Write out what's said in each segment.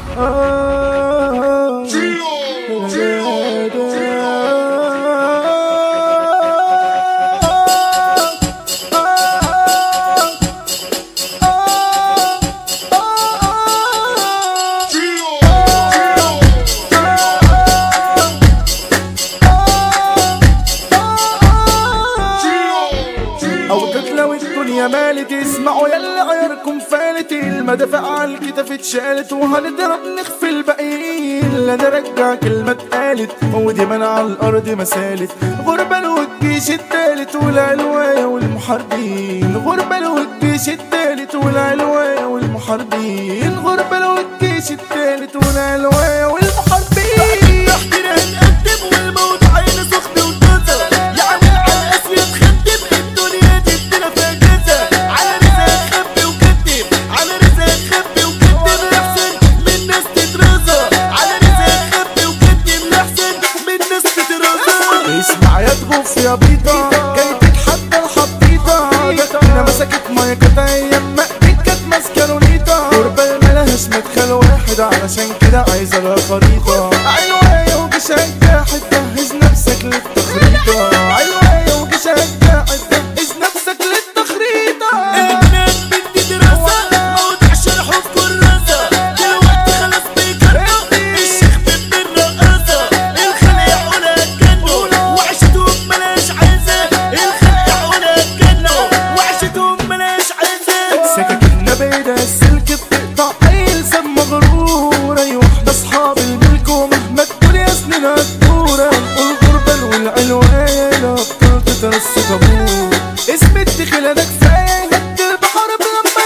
أوقات لو الدنيا مالت اسمعوا يلا عياركم فالت المدافع على الكتاف اتشالت وهنضرب نخفي الباقيين لا نرجع كلمة اتقالت ودي من على الأرض ما سالت غربة والجيش التالت والعلواية والمحاربين غربة والجيش التالت والعلواية والمحاربين غربة والجيش التالت والعلواية والمحاربين تحتنا هنقدم والموت عين سخن وطازة يعني على الأسياد خدم الدنيا دي ادينا في أجازة على رزق خبي وكتب على رزق خبي وكتب لحسن من ناس تترازى على رزق خبي وكتب لحسن من ناس تترازى اسمع يا تغف يا بيضة جاي تتحدى الحطيطة جاتنا مسكت مية كانت أيام ما إيد كانت ماسكة لوليطة غربة ملهاش مدخل واحد علشان كده عايزة لها خريطة أيوة وجيش هتجاحد جهز نفسك للتخريطة أيوة وجيش هتجاحد جهز نفسك للتخريطة الناس بدي دراسة موت عشان حب كراسة دلوقتي خلاص بيكرهوا الشيخ ابن الرقاصة الخلق يقولها اتجنوا وعشتهم ملاش عايزة الخلق يقولها اتجنوا وعشتهم ملاش عايزة سكك النبي ده السلك بتقطع اي لسان مغرور اي واحدة اصحاب الملك ومهما الدنيا سنين هتدور الغربة والعنوان ابطال تترص طابور اسم الدخل ده كفاية يهد البحر لما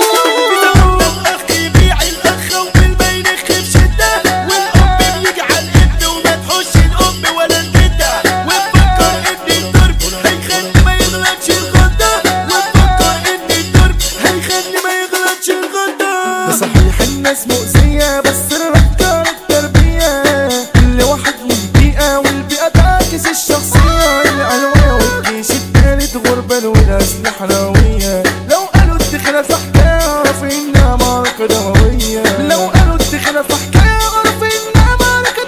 يسوق اخي يبيع الاخ وبالبين يخف شده والاب بيجي على الابن وما تحوش الام ولا الجده وتفكر ان الضرب هيخلي ما يغلطش الغلطه وتفكر ان الضرب هيخلي ما يغلطش ده الغلطه صحيح الناس مؤذية بس الرجالة التربية كل واحد له بيئة والبيئة تعكس الشخصية العنوية والجيش التالت غربة والأسلحة نووية لو قالوا الدخلة في حكاية اعرف إنها معركة دموية لو قالوا الدخلة في حكاية اعرف إنها معركة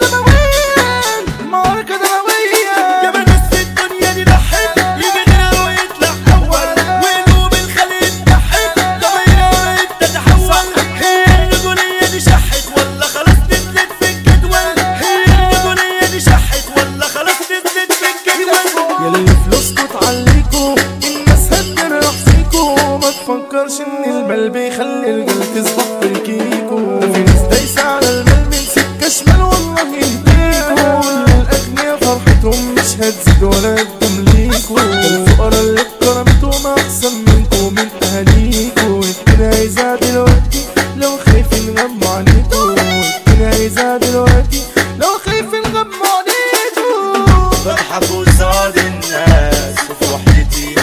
دموية معركة دموية يا بنات في الدنيا دي ضحك يجي غيرها ويطلع اول وقلوب الخليج ضحك ضميرها تتحول هي الرجوليه دي شحت ولا خلاص نزلت في الجدول هي الرجوليه دي شحت ولا خلاص نزلت في الجدول يلي فلوسكوا تعليكوا الناس هتجرح فيكوا ما تفكرش ان المال بيخلي الجل تصبح في الكيكو ده في ناس دايسة على المال من سكة شمال والله يهديكوا الاغنياء فرحتهم مش هتزيد ولا تدوم ليكوا ده الفقراء اللي اتكرمتهم احسن منكوا من اهاليكوا الدنيا عايزة دلوقتي لو خايفين غموا عليكوا الدنيا عايزة دلوقتي لو خايفين غموا عليكوا بضحك قصاد الناس وفي وحدتي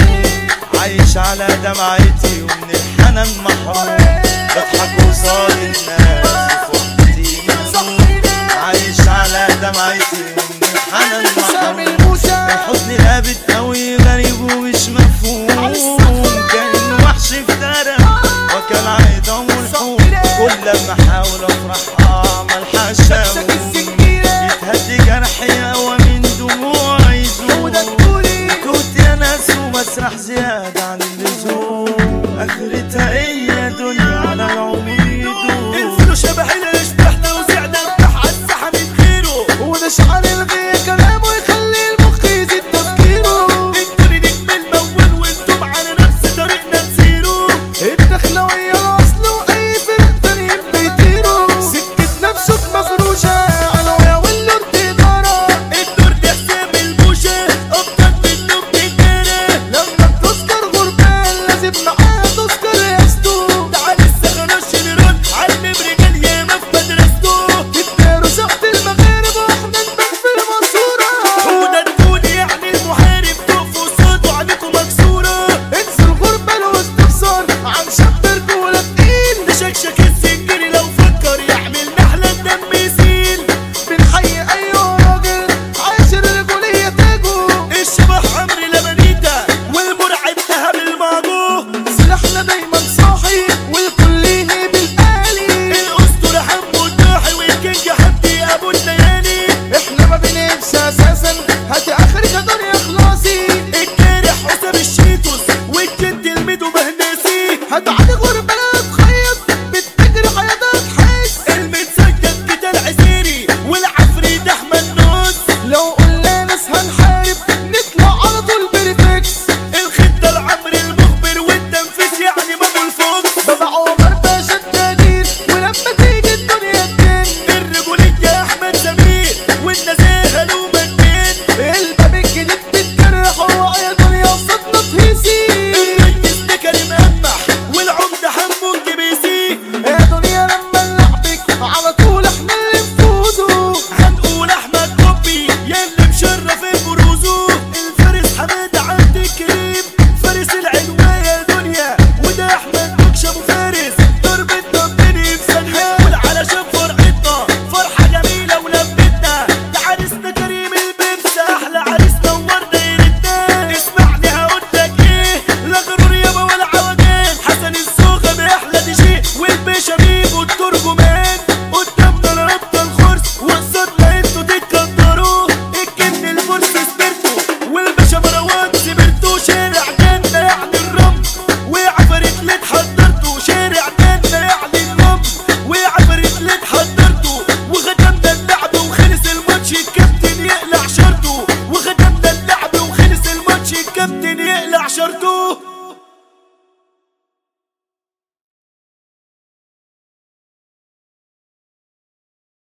عايش على دمعتي ومن الحنان محروم بضحك قصاد الناس وفي وحدتي عايش على دمعتي ومن الحنان سامي محروم الموسى الحزن لابد قوي غريب ومش مفهوم كان وحش في درب وكان عيدان والحوم كل ما احاول افرح